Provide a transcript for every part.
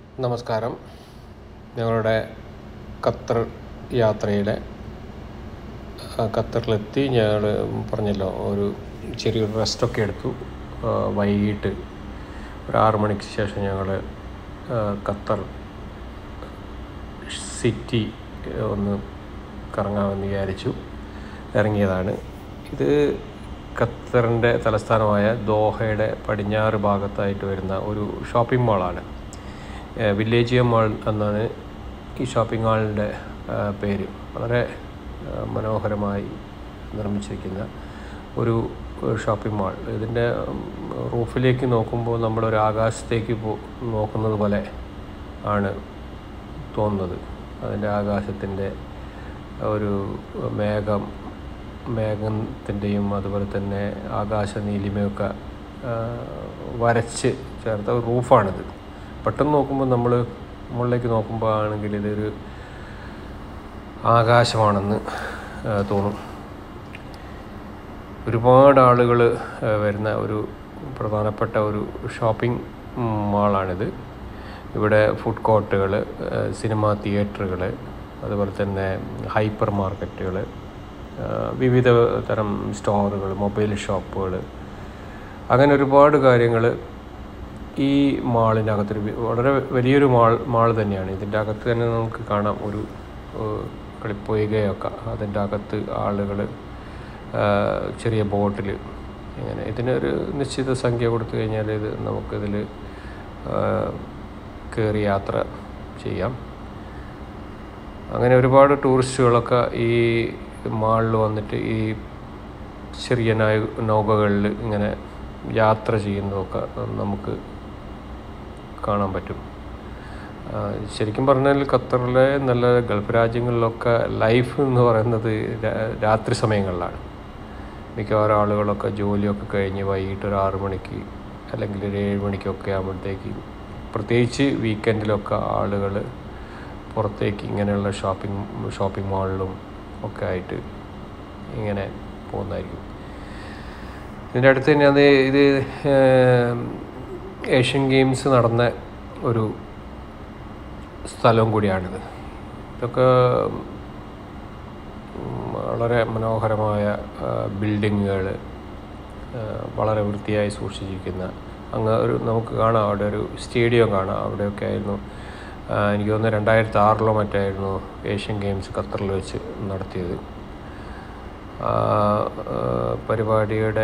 നമസ്കാരം ഞങ്ങളുടെ ഖത്തർ യാത്രയുടെ ആ, ഖത്തറിലെത്തി ഞങ്ങൾ പറഞ്ഞല്ലോ ഒരു ചെറിയൊരു റെസ്റ്റൊക്കെ എടുത്തു ആ, വൈകിട്ട് ഒരു ആറ് മണിക്ക് ശേഷം ഞങ്ങൾ ഖത്തർ സിറ്റി ഒന്ന് കറങ്ങാമെന്ന് വിചാരിച്ചു ഇറങ്ങിയതാണ് ഇത് ഖത്തറിൻ്റെ തലസ്ഥാനമായ ദോഹയുടെ പടിഞ്ഞാറ് ഭാഗത്തായിട്ട് വരുന്ന ഒരു ഷോപ്പിംഗ് മാളാണ് വില്ലേജിയം മാൾ എന്നാണ് ഈ ഷോപ്പിംഗ് മാളിൻ്റെ പേര് വളരെ ആ, മനോഹരമായി നിർമ്മിച്ചിരിക്കുന്ന ഒരു ഷോപ്പിംഗ് മാൾ ഇതിൻ്റെ ഉം, റൂഫിലേക്ക് നോക്കുമ്പോൾ നമ്മളൊരു ആകാശത്തേക്ക് പോ നോക്കുന്നത് പോലെ ആണ് തോന്നുന്നത് അതിൻ്റെ ആകാശത്തിൻ്റെ ഒരു മേഘം മേഘത്തിൻ്റെയും അതുപോലെ തന്നെ ആകാശ നീലിമയൊക്കെ ആ, വരച്ച് ചേർത്ത ഒരു റൂഫാണിത് പെട്ടെന്ന് നോക്കുമ്പോൾ നമ്മൾ മുകളിലേക്ക് നോക്കുമ്പോൾ ആണെങ്കിൽ ഇതൊരു ആകാശമാണെന്ന് ആ, തോന്നും ഒരുപാട് ആളുകൾ വരുന്ന ഒരു പ്രധാനപ്പെട്ട ഒരു ഷോപ്പിംഗ് മാളാണിത് ഇവിടെ ഫുഡ് കോർട്ടുകൾ സിനിമ തിയേറ്ററുകൾ അതുപോലെ തന്നെ ഹൈപ്പർ മാർക്കറ്റുകൾ വിവിധ തരം സ്റ്റോറുകൾ മൊബൈൽ ഷോപ്പുകൾ അങ്ങനെ ഒരുപാട് കാര്യങ്ങൾ ഈ മാളിൻ്റെ അകത്തൊരു വി- വളരെ വലിയൊരു മാൾ മാൾ തന്നെയാണ് ഇതിൻ്റെ അകത്ത് തന്നെ നമുക്ക് കാണാം ഒരു ഏഹ്, കളിപ്പൊയ്കയൊക്കെ അതിൻ്റെ അകത്ത് ആളുകൾ ചെറിയ ബോട്ടിൽ ഇങ്ങനെ ഇതിനൊരു നിശ്ചിത സംഖ്യ കൊടുത്തു കഴിഞ്ഞാൽ ഇത് നമുക്കിതിൽ കയറി യാത്ര ചെയ്യാം അങ്ങനെ ഒരുപാട് ടൂറിസ്റ്റുകളൊക്കെ ഈ മാളിൽ വന്നിട്ട് ഈ ചെറിയ നൗ- നൗകകളിൽ ഇങ്ങനെ യാത്ര ചെയ്യുന്നതൊക്കെ നമുക്ക് കാണാൻ പറ്റും ആ, ശരിക്കും പറഞ്ഞാൽ ഖത്തറിലെ നല്ല ഗൾഫ് രാജ്യങ്ങളിലൊക്കെ ലൈഫ് എന്ന് പറയുന്നത് രാ- രാത്രി സമയങ്ങളിലാണ് മിക്കവാറും ആളുകളൊക്കെ ജോലിയൊക്കെ കഴിഞ്ഞ് വൈകിട്ട് ഒരു ആറ് മണിക്ക് അല്ലെങ്കിൽ ഒരു ഏഴ് മണിക്കൊക്കെ ആകുമ്പോഴത്തേക്ക് പ്രത്യേകിച്ച് വീക്കെൻഡിലൊക്കെ ആളുകൾ പുറത്തേക്ക് ഇങ്ങനെയുള്ള ഷോപ്പിംഗ് ഷോപ്പിംഗ് മാളിലും ഒക്കെ ആയിട്ട് ഇങ്ങനെ പോകുന്നതായിരിക്കും ഇതിൻ്റെ അടുത്ത് തന്നെ അത് ഇത് ഏം, ഏഷ്യൻ ഗെയിംസ് നടന്ന ഒരു സ്ഥലവും കൂടിയാണിത് ഇതൊക്കെ ഉം, വളരെ മനോഹരമായ ബിൽഡിങ്ങുകൾ വളരെ വൃത്തിയായി സൂക്ഷിച്ചിരിക്കുന്ന അങ്ങ് ഒരു നമുക്ക് കാണാം അവിടെ ഒരു സ്റ്റേഡിയം കാണാം അവിടെയൊക്കെ ആയിരുന്നു ആ, എനിക്ക് തോന്നുന്നു രണ്ടായിരത്തി ആറിലോ മറ്റായിരുന്നു ഏഷ്യൻ ഗെയിംസ് ഖത്തറിൽ വെച്ച് നടത്തിയത് ആ, ആ, പരിപാടിയുടെ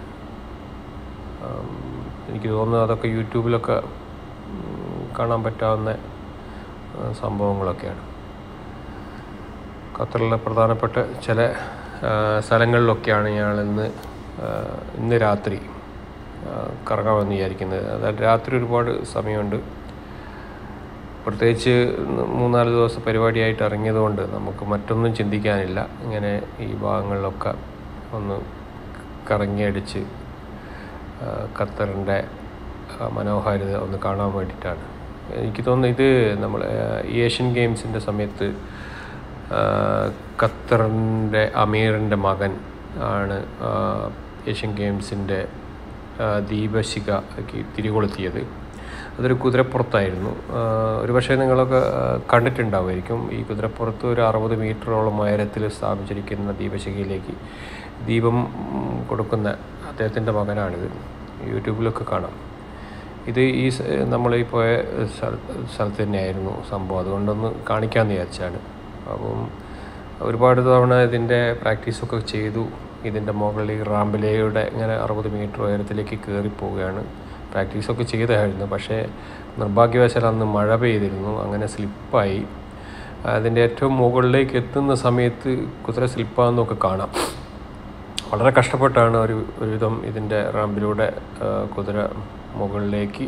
ആം, എനിക്ക് തോന്നുന്നു അതൊക്കെ യൂട്യൂബിലൊക്കെ ഉം, കാണാൻ പറ്റാവുന്ന ആ, സംഭവങ്ങളൊക്കെയാണ് ഖത്തറിലെ പ്രധാനപ്പെട്ട ചില ആ, സ്ഥലങ്ങളിലൊക്കെയാണ് ഞങ്ങൾ ഇന്ന് ആ, ഇന്ന് രാത്രി ആ, കറങ്ങാമെന്ന് വിചാരിക്കുന്നത് അതായത് രാത്രി ഒരുപാട് സമയമുണ്ട് പ്രത്യേകിച്ച് മൂന്നാല് ദിവസം പരിപാടിയായിട്ട് ഇറങ്ങിയതുകൊണ്ട് നമുക്ക് മറ്റൊന്നും ചിന്തിക്കാനില്ല ഇങ്ങനെ ഈ ഭാഗങ്ങളിലൊക്കെ ഒന്ന് കറങ്ങിയടിച്ച് ആ, ഖത്തറിൻ്റെ ആ, മനോഹാരിത ഒന്ന് കാണാൻ വേണ്ടിയിട്ടാണ് എനിക്ക് തോന്നുന്നു ഇത് നമ്മൾ ഈ ഏഷ്യൻ ഗെയിംസിൻ്റെ സമയത്ത് ആ, ഖത്തറിൻ്റെ അമീറിൻ്റെ മകൻ ആണ് ആ, ഏഷ്യൻ ഗെയിംസിൻ്റെ ആ, ദീപശിഖയ്ക്ക് തിരികൊളുത്തിയത് അതൊരു കുതിരപ്പുറത്തായിരുന്നു ആ, ഒരു പക്ഷേ നിങ്ങളൊക്കെ ആ, കണ്ടിട്ടുണ്ടാവുമായിരിക്കും ഈ കുതിരപ്പുറത്ത് ഒരു അറുപത് മീറ്ററോളം ഉയരത്തിൽ സ്ഥാപിച്ചിരിക്കുന്ന ദീപശിഖയിലേക്ക് ദീപം ഉം, കൊടുക്കുന്ന അദ്ദേഹത്തിൻ്റെ മകനാണിത് യൂട്യൂബിലൊക്കെ കാണാം ഇത് ഈ സ- നമ്മൾ ഈ പോയ സ്ഥല സ്ഥലത്ത് തന്നെയായിരുന്നു സംഭവം അതുകൊണ്ടൊന്ന് കാണിക്കാമെന്ന് വിചാരിച്ചാണ് അപ്പം ഒരുപാട് തവണ ഇതിൻ്റെ പ്രാക്ടീസൊക്കെ ചെയ്തു ഇതിൻ്റെ മുകളിൽ റാമ്പിലയുടെ ഇങ്ങനെ അറുപത് മീറ്റർ ഉയരത്തിലേക്ക് കയറി പോവുകയാണ് പ്രാക്ടീസൊക്കെ ചെയ്തായിരുന്നു പക്ഷേ നിർഭാഗ്യവശാൽ അന്ന് മഴ പെയ്തിരുന്നു അങ്ങനെ സ്ലിപ്പായി അതിൻ്റെ ഏറ്റവും മുകളിലേക്ക് എത്തുന്ന സമയത്ത് കുതിര സ്ലിപ്പാന്നൊക്കെ കാണാം വളരെ കഷ്ടപ്പെട്ടാണ് ഒരു ഒരുവിധം ഇതിൻ്റെ റാമ്പിലൂടെ ആ, കുതിര മുകളിലേക്ക്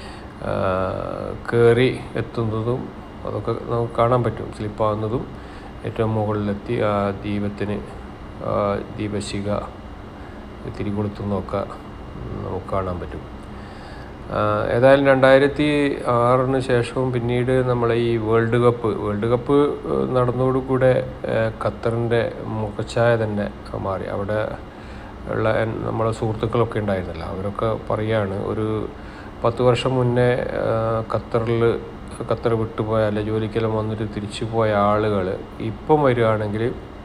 കയറി എത്തുന്നതും അതൊക്കെ നമുക്ക് കാണാൻ പറ്റും സ്ലിപ്പാവുന്നതും ഏറ്റവും മുകളിലെത്തി ആ ദീപത്തിന് ആ ദീപശിഖ തിരികൊളുത്തുന്നതൊക്കെ നമുക്ക് കാണാൻ പറ്റും ആ, ഏതായാലും രണ്ടായിരത്തി ആറിന് ശേഷവും പിന്നീട് നമ്മളെ ഈ വേൾഡ് കപ്പ് വേൾഡ് കപ്പ് ഏഹ്, നടന്നതോടുകൂടെ ഏഹ്, ഖത്തറിൻ്റെ മുഖച്ഛായ തന്നെ മാറി അവിടെ ഉള്ള എൻ- നമ്മളെ സുഹൃത്തുക്കളൊക്കെ ഉണ്ടായിരുന്നല്ലോ അവരൊക്കെ പറയാണ് ഒരു പത്ത് വർഷം മുന്നേ ആ, ഖത്തറിൽ ഖത്തർ വിട്ടുപോയ അല്ലെ ജോലിക്കെല്ലാം വന്നിട്ട് തിരിച്ചു പോയ ആളുകൾ ഇപ്പം വരികയാണെങ്കിൽ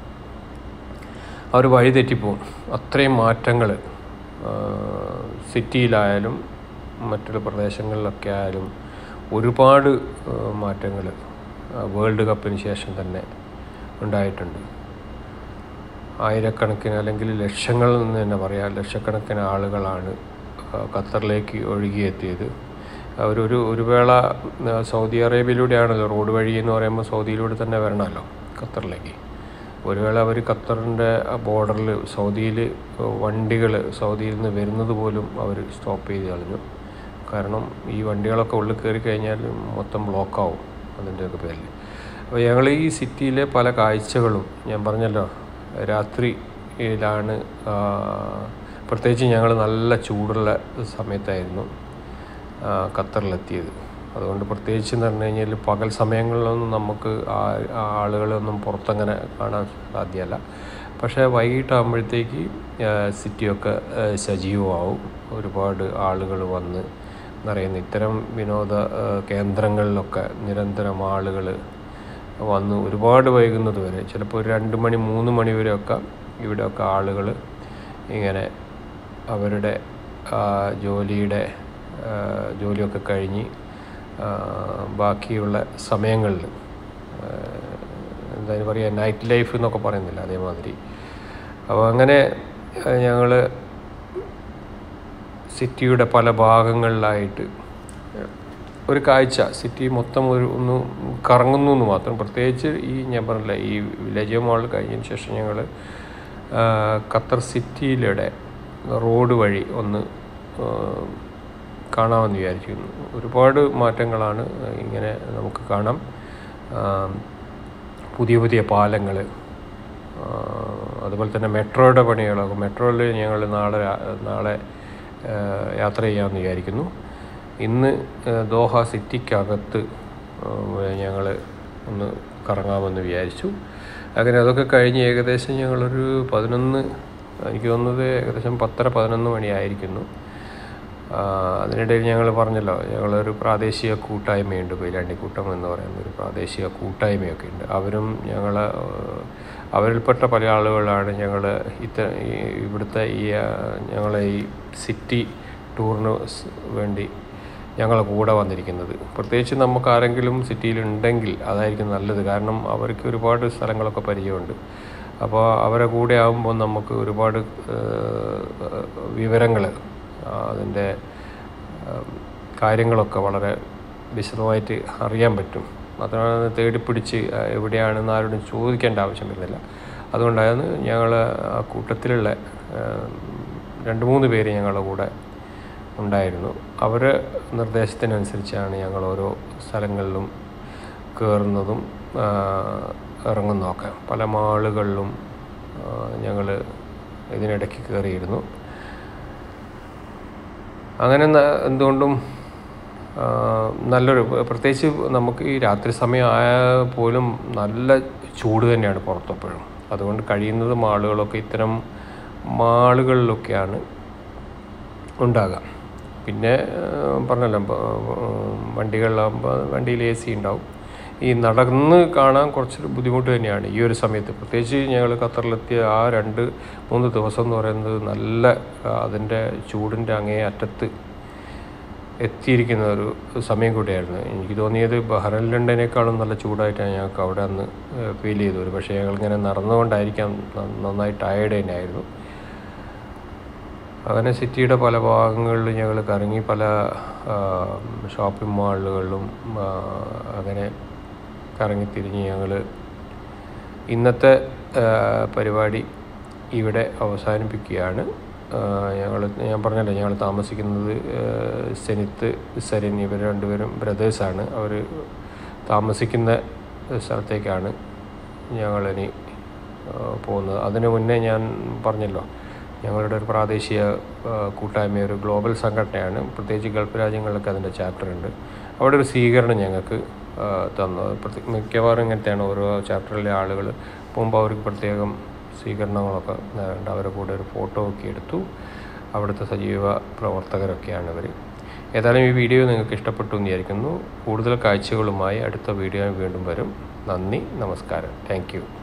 അവർ വഴി തെറ്റിപ്പോവും അത്രയും മാറ്റങ്ങൾ സിറ്റിയിലായാലും മറ്റുള്ള പ്രദേശങ്ങളിലൊക്കെ ആയാലും ഒരുപാട് മാറ്റങ്ങൾ വേൾഡ് കപ്പിന് ശേഷം തന്നെ ഉണ്ടായിട്ടുണ്ട് ആയിരക്കണക്കിന് അല്ലെങ്കിൽ ലക്ഷങ്ങൾ എന്ന് തന്നെ പറയാം ലക്ഷക്കണക്കിന് ആളുകളാണ് ആ, ഖത്തറിലേക്ക് ഒഴുകിയെത്തിയത് അവരൊരു ഒരു വേള ആ, സൗദി അറേബ്യയിലൂടെയാണല്ലോ റോഡ് വഴി എന്ന് പറയുമ്പോൾ സൗദിയിലൂടെ തന്നെ വരണമല്ലോ ഖത്തറിലേക്ക് ഒരു വേള അവർ ഖത്തറിൻ്റെ ബോർഡറിൽ സൗദിയിൽ വണ്ടികൾ സൗദിയിൽ നിന്ന് വരുന്നത് പോലും അവർ സ്റ്റോപ്പ് ചെയ്ത് കളഞ്ഞു കാരണം ഈ വണ്ടികളൊക്കെ ഉള്ളിൽ കയറി കഴിഞ്ഞാൽ മൊത്തം ബ്ലോക്കാവും അതിൻ്റെയൊക്കെ പേരിൽ അപ്പോൾ ഞങ്ങൾ ഈ സിറ്റിയിലെ പല കാഴ്ചകളും ഞാൻ പറഞ്ഞല്ലോ രാത്രിയിലാണ് ആ, പ്രത്യേകിച്ച് ഞങ്ങൾ നല്ല ചൂടുള്ള സമയത്തായിരുന്നു ആ, ഖത്തറിലെത്തിയത് അതുകൊണ്ട് പ്രത്യേകിച്ച് എന്ന് പറഞ്ഞു കഴിഞ്ഞാൽ പകൽ സമയങ്ങളിലൊന്നും നമുക്ക് ആ- ആ ആളുകളൊന്നും പുറത്തങ്ങനെ കാണാൻ സാധ്യമല്ല പക്ഷേ വൈകിട്ടാകുമ്പോഴത്തേക്ക് സിറ്റിയൊക്കെ ആ, സജീവമാവും ഒരുപാട് ആളുകൾ വന്ന് നിറയുന്ന ഇത്തരം വിനോദ ആ, കേന്ദ്രങ്ങളിലൊക്കെ നിരന്തരം ആളുകൾ വന്ന് ഒരുപാട് വൈകുന്നത് വരെ ചിലപ്പോൾ ഒരു രണ്ട് മണി മൂന്ന് മണി വരെയൊക്കെ ഇവിടെയൊക്കെ ആളുകൾ ഇങ്ങനെ അവരുടെ ആ, ജോലിയുടെ ആ, ജോലിയൊക്കെ കഴിഞ്ഞ് ആ, ബാക്കിയുള്ള സമയങ്ങളിൽ എന്താ പറയുക നൈറ്റ് ലൈഫ് എന്നൊക്കെ പറയുന്നില്ല അതേമാതിരി അപ്പോൾ അങ്ങനെ ഞങ്ങൾ സിറ്റിയുടെ പല ഭാഗങ്ങളിലായിട്ട് ഒരു കാഴ്ച സിറ്റി മൊത്തം ഒരു ഒന്ന് കറങ്ങുന്നു എന്ന് മാത്രം പ്രത്യേകിച്ച് ഈ ഞാൻ പറഞ്ഞില്ല ഈ വില്ലേജ് മാൾ കഴിഞ്ഞതിന് ശേഷം ഞങ്ങൾ ഖത്തർ സിറ്റിയിലൂടെ റോഡ് വഴി ഒന്ന് ആ, കാണാമെന്ന് വിചാരിക്കുന്നു ഒരുപാട് മാറ്റങ്ങളാണ് ഇങ്ങനെ നമുക്ക് കാണാം ആ, പുതിയ പുതിയ പാലങ്ങൾ അതുപോലെ തന്നെ മെട്രോയുടെ പണികളൊക്കെ മെട്രോയിൽ ഞങ്ങൾ നാളെ രാ- നാളെ ആ, യാത്ര ചെയ്യാമെന്ന് വിചാരിക്കുന്നു ഇന്ന് ആ, ദോഹ സിറ്റിക്കകത്ത് ഞങ്ങൾ ഒന്ന് കറങ്ങാമെന്ന് വിചാരിച്ചു അങ്ങനെ അതൊക്കെ കഴിഞ്ഞ് ഏകദേശം ഞങ്ങളൊരു പതിനൊന്ന് എനിക്ക് തോന്നുന്നത് ഏകദേശം പത്തര പതിനൊന്ന് മണിയായിരിക്കുന്നു ആ, അതിനിടയിൽ ഞങ്ങൾ പറഞ്ഞല്ലോ ഞങ്ങളൊരു പ്രാദേശിക കൂട്ടായ്മയുണ്ട് കൊയിലാണ്ടിക്കൂട്ടം എന്ന് പറയുന്ന ഒരു പ്രാദേശിക കൂട്ടായ്മയൊക്കെ ഉണ്ട് അവരും ഞങ്ങൾ അവരിൽപ്പെട്ട പല ആളുകളാണ് ഞങ്ങൾ ഇത്ത ഈ ഇവിടുത്തെ ഈ ആ, ഞങ്ങളെ ഈ സിറ്റി ടൂറിന് സ് വേണ്ടി ഞങ്ങളെ കൂടെ വന്നിരിക്കുന്നത് പ്രത്യേകിച്ച് നമുക്ക് ആരെങ്കിലും സിറ്റിയിലുണ്ടെങ്കിൽ അതായിരിക്കും നല്ലത് കാരണം അവർക്ക് ഒരുപാട് സ്ഥലങ്ങളൊക്കെ പരിചയമുണ്ട് അപ്പോൾ അവരെ കൂടെ ആകുമ്പോൾ നമുക്ക് ഒരുപാട് വിവരങ്ങൾ അതിൻ്റെ കാര്യങ്ങളൊക്കെ വളരെ വിശദമായിട്ട് അറിയാൻ പറ്റും അതാണ് തേടിപ്പിടിച്ച് ആ, എവിടെയാണെന്ന് ആരോടും ചോദിക്കേണ്ട ആവശ്യം വരുന്നില്ല അതുകൊണ്ടാണ് ഞങ്ങൾ ആ കൂട്ടത്തിലുള്ള ആ, രണ്ട് മൂന്ന് പേര് ഞങ്ങളുടെ കൂടെ ഉണ്ടായിരുന്നു അവർ നിർദ്ദേശത്തിനനുസരിച്ചാണ് ഞങ്ങൾ ഓരോ സ്ഥലങ്ങളിലും കയറുന്നതും ആ, ഇറങ്ങുന്നതൊക്കെ പല മാളുകളിലും ഞങ്ങൾ ഇതിനിടയ്ക്ക് കയറിയിരുന്നു അങ്ങനെ ന- എന്തുകൊണ്ടും ആ, നല്ലൊരു പ്രത്യേകിച്ച് നമുക്ക് ഈ രാത്രി സമയം ആയാൽ പോലും നല്ല ചൂട് തന്നെയാണ് പുറത്തെപ്പോഴും അതുകൊണ്ട് കഴിയുന്നത് മാളുകളൊക്കെ ഇത്തരം മാളുകളിലൊക്കെയാണ് ഉണ്ടാകുക പിന്നെ ആ, പറഞ്ഞല്ലോ ബ- വണ്ടികളിലാകുമ്പോൾ വണ്ടിയിൽ എ സി ഉണ്ടാവും ഈ നടന്ന് കാണാൻ കുറച്ച് ബുദ്ധിമുട്ട് തന്നെയാണ് ഈ ഒരു സമയത്ത് പ്രത്യേകിച്ച് ഞങ്ങൾ ഖത്തറിലെത്തിയ ആ രണ്ട് മൂന്ന് ദിവസം എന്ന് പറയുന്നത് നല്ല ആ, അതിൻ്റെ ചൂടിൻ്റെ അങ്ങേ അറ്റത്ത് എത്തിയിരിക്കുന്ന ഒരു സമയം കൂടിയായിരുന്നു എനിക്ക് തോന്നിയത് ബഹ്റൈൻ ലണ്ടനേക്കാളും നല്ല ചൂടായിട്ടാണ് ഞങ്ങൾക്ക് അവിടെ അന്ന് ഫീൽ ചെയ്തു ഒരു പക്ഷേ ഞങ്ങളിങ്ങനെ നടന്നുകൊണ്ടായിരിക്കാം ന- നന്നായി ടയേർഡ് തന്നെയായിരുന്നു അങ്ങനെ സിറ്റിയുടെ പല ഭാഗങ്ങളിലും ഞങ്ങൾ കറങ്ങി പല ഷോപ്പിംഗ് മാളുകളിലും ആ, അങ്ങനെ കറങ്ങിത്തിരിഞ്ഞ് ഞങ്ങൾ ഇന്നത്തെ ആ, പരിപാടി ഇവിടെ അവസാനിപ്പിക്കുകയാണ് ഞങ്ങൾ ഞാൻ പറഞ്ഞല്ലോ ഞങ്ങൾ താമസിക്കുന്നത് ആ, സെനിത്ത് സെരിൻ ഇവർ രണ്ടുപേരും ബ്രദേഴ്സാണ് അവർ താമസിക്കുന്ന സ്ഥലത്തേക്കാണ് ഞങ്ങളിനി ആ, പോകുന്നത് അതിനു മുന്നേ ഞാൻ പറഞ്ഞല്ലോ ഞങ്ങളുടെ ഒരു പ്രാദേശിക ആ, കൂട്ടായ്മ ഒരു ഗ്ലോബൽ സംഘടനയാണ് പ്രത്യേകിച്ച് ഗൾഫ് രാജ്യങ്ങളിലൊക്കെ അതിൻ്റെ ചാപ്റ്റർ ഉണ്ട് അവിടെ ഒരു സ്വീകരണം ഞങ്ങൾക്ക് ആ, തന്നു പ്രത്യേക മിക്കവാറും ഇങ്ങനത്തെയാണ് ഓരോ ചാപ്റ്ററിലെ ആളുകൾ പോകുമ്പോൾ അവർക്ക് പ്രത്യേകം സ്വീകരണങ്ങളൊക്കെ ഉണ്ട് അവരുടെ കൂടെ ഒരു ഫോട്ടോ ഒക്കെ എടുത്തു അവിടുത്തെ സജീവ പ്രവർത്തകരൊക്കെയാണ് ഇവർ ഏതായാലും ഈ വീഡിയോ നിങ്ങൾക്ക് ഇഷ്ടപ്പെട്ടു എന്ന് വിചാരിക്കുന്നു കൂടുതൽ കാഴ്ചകളുമായി അടുത്ത വീഡിയോ വീണ്ടും വരും നന്ദി നമസ്കാരം താങ്ക്